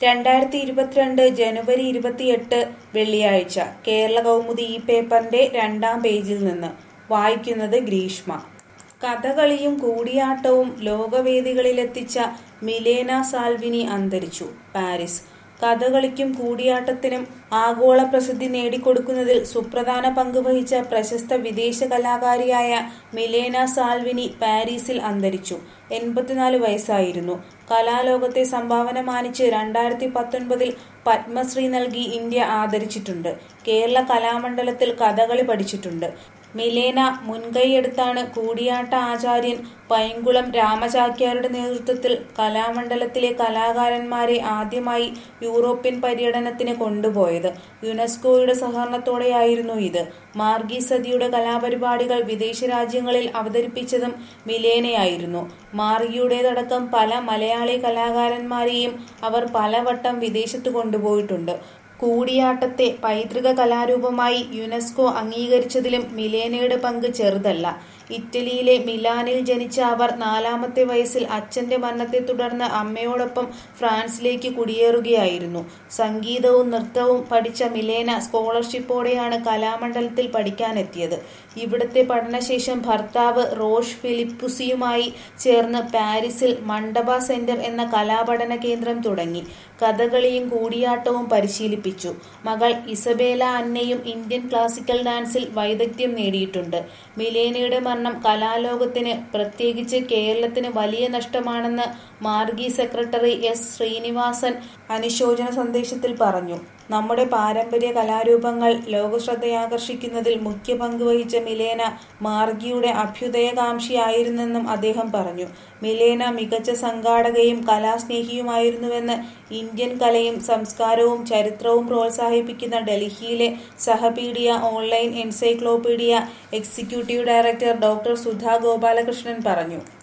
രണ്ടായിരത്തി ഇരുപത്തിരണ്ട് ജനുവരി ഇരുപത്തിയെട്ട് വെള്ളിയാഴ്ച കേരള കൗമുദി ഈ പേപ്പറിന്റെ രണ്ടാം പേജിൽ നിന്ന് വായിക്കുന്നത് ഗ്രീഷ്മ കഥകളിയും കൂടിയാട്ടവും ലോകവേദികളിലെത്തിച്ച മിലേന സാൽവിനി അന്തരിച്ചു പാരീസ് കഥകളിക്കും കൂടിയാട്ടത്തിനും ആഗോള പ്രസിദ്ധി നേടിക്കൊടുക്കുന്നതിൽ സുപ്രധാന പങ്ക് വഹിച്ച പ്രശസ്ത വിദേശ കലാകാരിയായ മിലേന സാൽവിനി പാരീസിൽ അന്തരിച്ചു എൺപത്തിനാല് വയസ്സായിരുന്നു കലാലോകത്തെ സംഭാവന മാനിച്ച് രണ്ടായിരത്തി പത്തൊൻപതിൽ പത്മശ്രീ നൽകി ഇന്ത്യ ആദരിച്ചിട്ടുണ്ട് കേരള കലാമണ്ഡലത്തിൽ കഥകളി പഠിച്ചിട്ടുണ്ട് മിലേന മുൻകൈയെടുത്താണ് കൂടിയാട്ട ആചാര്യൻ പൈങ്കുളം രാമചാക്യാരുടെ നേതൃത്വത്തിൽ കലാമണ്ഡലത്തിലെ കലാകാരന്മാരെ ആദ്യമായി യൂറോപ്യൻ പര്യടനത്തിന് കൊണ്ടുപോയത് യുനെസ്കോയുടെ സഹകരണത്തോടെയായിരുന്നു ഇത് മാർഗി സതിയുടെ കലാപരിപാടികൾ വിദേശ രാജ്യങ്ങളിൽ അവതരിപ്പിച്ചതും മിലേനയായിരുന്നു മാർഗിയുടേതടക്കം പല മലയാളി കലാകാരന്മാരെയും അവർ പലവട്ടം വിദേശത്ത് കൊണ്ടുപോയിട്ടുണ്ട് കൂടിയാട്ടത്തെ പൈതൃക കലാരൂപമായി യുനെസ്കോ അംഗീകരിച്ചതിലും മിലേനയുടെ പങ്ക് ചെറുതല്ല ഇറ്റലിയിലെ മിലാനിൽ ജനിച്ച അവർ നാലാമത്തെ വയസ്സിൽ അച്ഛന്റെ മരണത്തെ തുടർന്ന് അമ്മയോടൊപ്പം ഫ്രാൻസിലേക്ക് കുടിയേറുകയായിരുന്നു സംഗീതവും നൃത്തവും പഠിച്ച മിലേന സ്കോളർഷിപ്പോടെയാണ് കലാമണ്ഡലത്തിൽ പഠിക്കാനെത്തിയത് ഇവിടുത്തെ പഠനശേഷം ഭർത്താവ് റോഷ് ഫിലിപ്പുസിയുമായി ചേർന്ന് പാരീസിൽ മണ്ഡപ സെന്റർ എന്ന കലാപഠന കേന്ദ്രം തുടങ്ങി കഥകളിയും കൂടിയാട്ടവും പരിശീലിപ്പിച്ചു മകൾ ഇസബേല അന്നയും ഇന്ത്യൻ ക്ലാസിക്കൽ ഡാൻസിൽ വൈദഗ്ധ്യം നേടിയിട്ടുണ്ട് മിലേനയുടെ മരണം കലാലോകത്തിന് പ്രത്യേകിച്ച് കേരളത്തിന് വലിയ നഷ്ടമാണെന്ന് മാർഗി സെക്രട്ടറി എസ് ശ്രീനിവാസൻ അനുശോചന സന്ദേശത്തിൽ പറഞ്ഞു നമ്മുടെ പാരമ്പര്യ കലാരൂപങ്ങൾ ലോകശ്രദ്ധയാകർഷിക്കുന്നതിൽ മുഖ്യ പങ്ക് വഹിച്ച മിലേന മാർഗിയുടെ അഭ്യുദയകാംക്ഷിയായിരുന്നെന്നും അദ്ദേഹം പറഞ്ഞു മിലേന മികച്ച സംഘാടകയും കലാസ്നേഹിയുമായിരുന്നുവെന്ന് ഇന്ത്യൻ കലയും സംസ്കാരവും ചരിത്രവും പ്രോത്സാഹിപ്പിക്കുന്ന ഡൽഹിയിലെ Sahapedia online encyclopedia executive director doctor Sudha Gopalakrishnan പറഞ്ഞു